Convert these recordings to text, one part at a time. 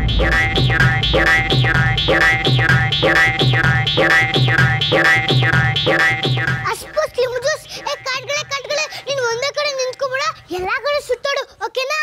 ಅಸ್ಪುಸ್ಲಿ ಮುಜುಸ್ ಏ ಕಾಟ್ಗಳೇ ಕಾಟ್ಗಳೇ ನೀನು ಒಂದೇ ಕಡೆ ನಿಂತ್ಕೊಬೇಡ ಎಲ್ಲಾ ಕಡೆ ಸುತ್ತಾಡು ಓಕೆನಾ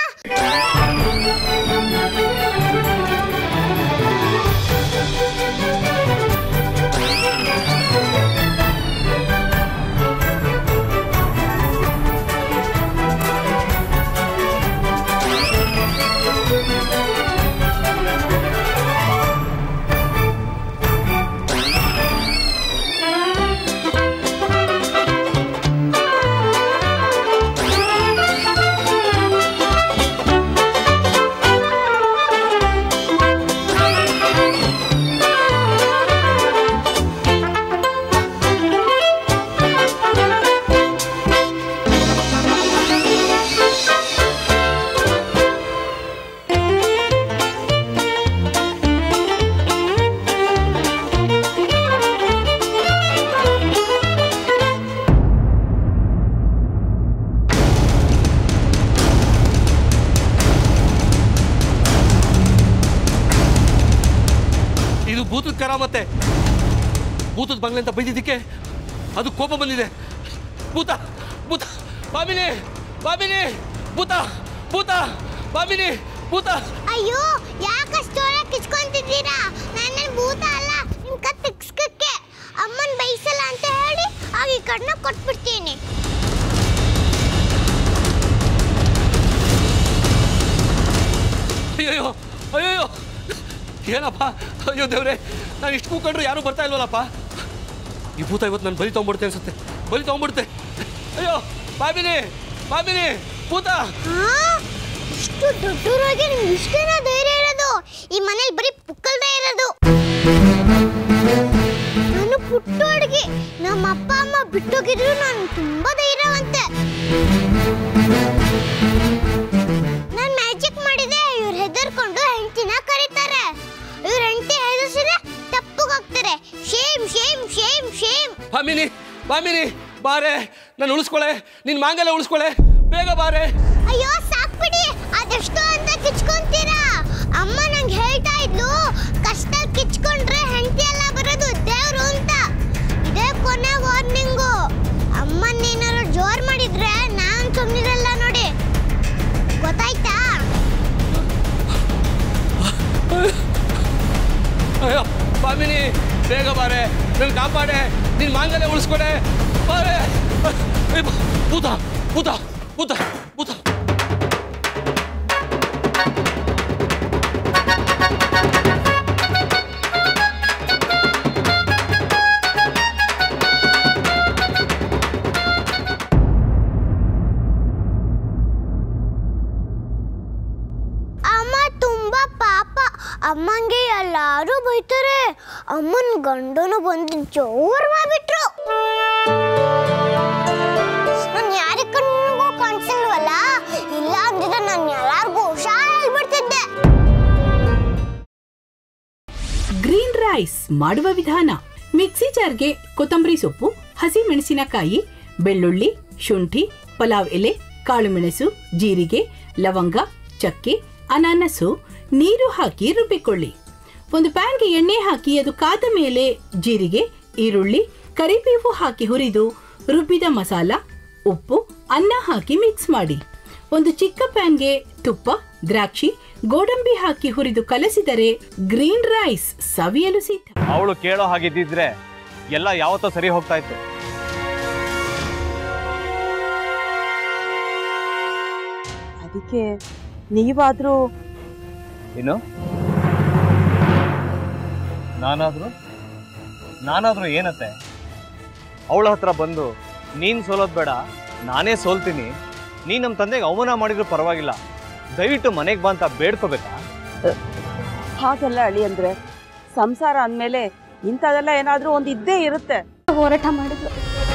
ಇದು ಭೂತದ ಕರಾಮತ್ತೆ ಭೂತದ ಬಂಗ್ಲೆ ಅಂತ ಬೈದಿದ್ದಕ್ಕೆ ಅದು ಕೋಪ ಬಂದಿದೆ ಭೂತ ಭೂತ ಬಾಮಿನಿ ಬಾಮಿನಿ ಭೂತ ಭೂತ ಬಾಮಿನಿ ಭೂತ ಅಯ್ಯೋ ಯಾಕಷ್ಟೊಳ ಕಿಚ್ಕೊಂತಿದ್ದೀರಾ ನನ್ನ ಭೂತ ಅಲ್ಲ ನಿಮ್ ಕತ್ ತಿಕ್ಸ್ಕಕ್ಕೆ ಅಮ್ಮನ್ ಬೈಸಲ್ಲ ಅಂತ ಹೇಳಿ ಆಗ ಈ ಕಡ್ನ ಕೊಟ್ಬಿಡ್ತೀನಿ ಅಯ್ಯೋ ಅಯ್ಯೋ ಏನಪ್ಪ ಅಯ್ಯೋ ದೇವ್ರೆ ನಾನು ಇಷ್ಟು ಕೂಕೊಂಡ್ರು ಯಾರು ಬರ್ತಾ ಇಲ್ವಲ್ಲಪ್ಪ ಈ ಭೂತ ಇವತ್ತು ನಾನು ಬಲಿ ತೊಗೊಂಡ್ಬಿಡ್ತೆ ಅನ್ಸುತ್ತೆ ಬಲಿ ತೊಗೊಂಡ್ಬಿಡುತ್ತೆ ಅಯ್ಯೋ ಬಾಮಿನಿ ಬಾಮಿನಿ ಭೂತ ಹಾ? ಇಷ್ಟು ದೊಡ್ಡವರಾಗಿ ನಿಮ್ಗೆ ಇಷ್ಟೇನ ಧೈರ್ಯ ಇರೋದು ಈ ಮನೇಲಿ ಬರೀ ಪುಕ್ಕಲ್ದೇ ಇರೋದು ನಾನು ಪುಟ್ಟ ಹುಡುಗಿ ನಮ್ಮ ಅಪ್ಪ ಅಮ್ಮ ಬಿಟ್ಟೋಗಿದ್ರು ನಾನು ತುಂಬಾ ಧೈರ್ಯವಂತೆ ನಾನು ಮ್ಯಾಜಿಕ್ ಮಾಡಿದೆ ಇವ್ರು ಹೆದರ್ಕೊಂಡು ಹೆಂಡತಿನ ಕರೀತಾರೆ ಇವ್ರ ಹೆಂಡತಿ ಹೆದರ್ಸಿದ್ರೆ ತಪ್ಪುಗೋಗ್ತಾರೆ shame shame shame shame Bhamini Bhamini ಬಾರೆ ನಾನು ಉಳಿಸ್ಕೊಳೆ ನಿನ್ನ ಮಾಂಗಲ್ಯ ಉಳಿಸ್ಕೊಳೆ ಬೇಗ ಬಾರೆ ಅಯ್ಯೋ ಸಾಕ್ಬಿಡಿ ಅದೆಷ್ಟೋ ಅಂತ ಕಿಚ್ಕೊಂತೀರಾ ಅಮ್ಮ ನಂಗೆ ಹೇಳ್ತಾ ಇದ್ಲು ಕಷ್ಟ ಕಿಚ್ಕೊಂಡ್ರೆ ಹೆಂಡತಿ ಎಲ್ಲ ಬರೋದು ದೇವ್ರು ಅಂತ ಇದೇ ಕೊನೆ ವಾರ್ನಿಂಗು ಅಮ್ಮನ್ನೇನಾದ್ರು ಜೋರ್ ಮಾಡಿದ್ರೆ ನಾನ್ ಸುಮ್ಮನಿರಲ್ಲ ನೋಡಿ ಗೊತ್ತಾಯ್ತಾ ಅಯ್ಯೋ ಬಾಮಿನಿ ಬೇಗ ಬಾರೆ ನನ್ನ ಕಾಪಾಡೆ ನಿನ್ನ ಮಾಂಗಲ್ಯ ಉಳಿಸ್ಕೊಡೆ ಬಾರೆ ಏ, ಬ- ಭೂತ ಭೂತ ಭೂತ ಭೂತ ಅಮ್ಮ ತುಂಬಾ ಪಾಪ ಅಮ್ಮಂಗೆ ಎಲ್ಲಾರು ಬೈತಾರೆ ಅಮ್ಮನ ಗಂಡನು ಬಂದು ಜೋರ್ ಮಾಡ್ಬಿಟ್ರು ನಾನು ಯಾರ ಕಣ್ಣಿಗೂ ಕಾಣಿಸಲ್ವಲ್ಲ ಇಲ್ಲ ಅಂದಿದ್ರೆ ನಾನು ಎಲ್ಲಾರ್ಗೂ ಹುಷಾರ್ ಹೇಳ್ಬಿಡ್ತಿದ್ದೆ ಗ್ರೀನ್ ರೈಸ್ ಮಾಡುವ ವಿಧಾನ ಮಿಕ್ಸಿ ಜಾರ್ಗೆ ಕೊತ್ತಂಬರಿ ಸೊಪ್ಪು ಹಸಿ ಮೆಣಸಿನಕಾಯಿ ಬೆಳ್ಳುಳ್ಳಿ ಶುಂಠಿ ಪಲಾವ್ ಎಲೆ ಕಾಳುಮೆಣಸು ಜೀರಿಗೆ ಲವಂಗ ಚಕ್ಕೆ ಅನಾನಸು ನೀರು ಹಾಕಿ ರುಬ್ಬಿಕೊಳ್ಳಿ ಒಂದು ಪ್ಯಾನ್ಗೆ ಎಣ್ಣೆ ಹಾಕಿ ಅದು ಕಾದ ಮೇಲೆ ಜೀರಿಗೆ ಈರುಳ್ಳಿ ಕರಿಬೇವು ಹಾಕಿ ಹುರಿದು ರುಬ್ಬಿದ ಮಸಾಲ ಉಪ್ಪು ಅನ್ನ ಹಾಕಿ ಮಿಕ್ಸ್ ಮಾಡಿ ಒಂದು ಚಿಕ್ಕ ಪ್ಯಾನ್ಗೆ ತುಪ್ಪ ದ್ರಾಕ್ಷಿ ಗೋಡಂಬಿ ಹಾಕಿ ಹುರಿದು ಕಲಸಿದರೆ ಗ್ರೀನ್ ರೈಸ್ ಸವಿಯಲು ಸಿದ್ಧ ಅವಳು ಕೇಳೋ ಹಾಗಿದ್ದಿದ್ರೆ ಎಲ್ಲ ಯಾವತ್ತೋ ಸರಿ ಹೋಗ್ತಾ ಇತ್ತು ಅದಕ್ಕೆ ನೀವಾದ್ರೂ ಏನು ನಾನಾದ್ರೂ ನಾನಾದ್ರೂ ಏನತ್ತೆ ಅವಳ ಹತ್ರ ಬಂದು ನೀನು ಸೋಲೋದು ಬೇಡ ನಾನೇ ಸೋಲ್ತೀನಿ ನೀನು ನಮ್ಮ ತಂದೆಗೆ ಅವಮಾನ ಮಾಡಿದ್ರು ಪರವಾಗಿಲ್ಲ ದಯವಿಟ್ಟು ಮನೆಗೆ ಬಾ ಅಂತ ಬೇಡ್ಕೋಬೇಕಾ ಹಾಗೆಲ್ಲ ಅಳಿ ಅಂದ್ರೆ ಸಂಸಾರ ಅಂದಮೇಲೆ ಇಂಥದೆಲ್ಲ ಏನಾದ್ರೂ ಒಂದು ಇದ್ದೇ ಇರುತ್ತೆ ಹೋರಾಟ ಮಾಡಿದ್ಲು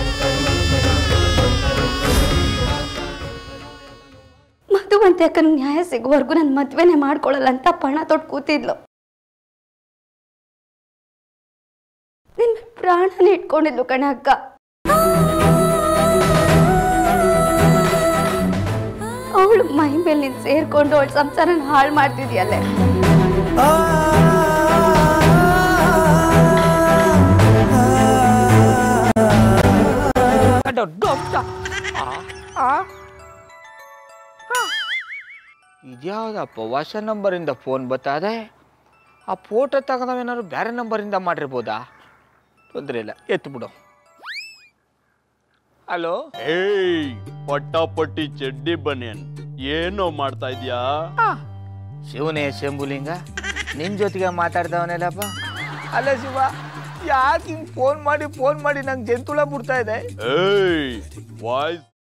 ಮಧುವಂತೆ ಅಕ್ಕನ ನ್ಯಾಯ ಸಿಗುವವರೆಗೂ ನನ್ನ ಮದ್ವೆನೇ ಮಾಡ್ಕೊಳ್ಳಲ್ಲ ಅಂತ ಪಣ ತೊಟ್ಟು ಕೂತಿದ್ಲು ನಿನ್ನ ಪ್ರಾಣನೇ ಇಟ್ಕೊಂಡಿದ್ಲು ಕಣ ಅಕ್ಕ ಅವಳು ಮೈ ಮೇಲೆ ನೀನು ಸೇರ್ಕೊಂಡು ಅವಳ ಸಂಸಾರನ ಹಾಳು ಮಾಡ್ತಿದ್ಯಲ್ಲೇ ದೊಡ್ಡ ಅಂಶ ಇದ್ಯಾವುದಪ್ಪ ಹೊಸ ನಂಬರಿಂದ ಫೋನ್ ಬತ್ತದೆ ಆ ಫೋಟೋ ತಗೊಂಡವೇನಾದ್ರು ಬೇರೆ ನಂಬರಿಂದ ಮಾಡಿರ್ಬೋದಾ ತೊಂದರೆ ಇಲ್ಲ ಎತ್ತು ಬಿಡು ಹಲೋ ಏಯ್ ಪಟ್ಟಾಪಟ್ಟಿ ಚಡ್ಡಿ ಬನಿಯನ್ ಏನೋ ಮಾಡ್ತಾ ಇದ್ಯಾ ಶಿವನೇ ಶಂಭುಲಿಂಗ ನಿನ್ ಜೊತೆಗೆ ಮಾತಾಡ್ದವನೇಲಪ್ಪ ಅಲ್ಲ ಶಿವ ಯಾಕೆ ಹಿಂಗ್ ಫೋನ್ ಮಾಡಿ ಫೋನ್ ಮಾಡಿ ನಂಗೆ ಜಂತುಳ ಬಿಡ್ತಾ ಇದೆ ಏಯ್ ವಾಯ್ಸ್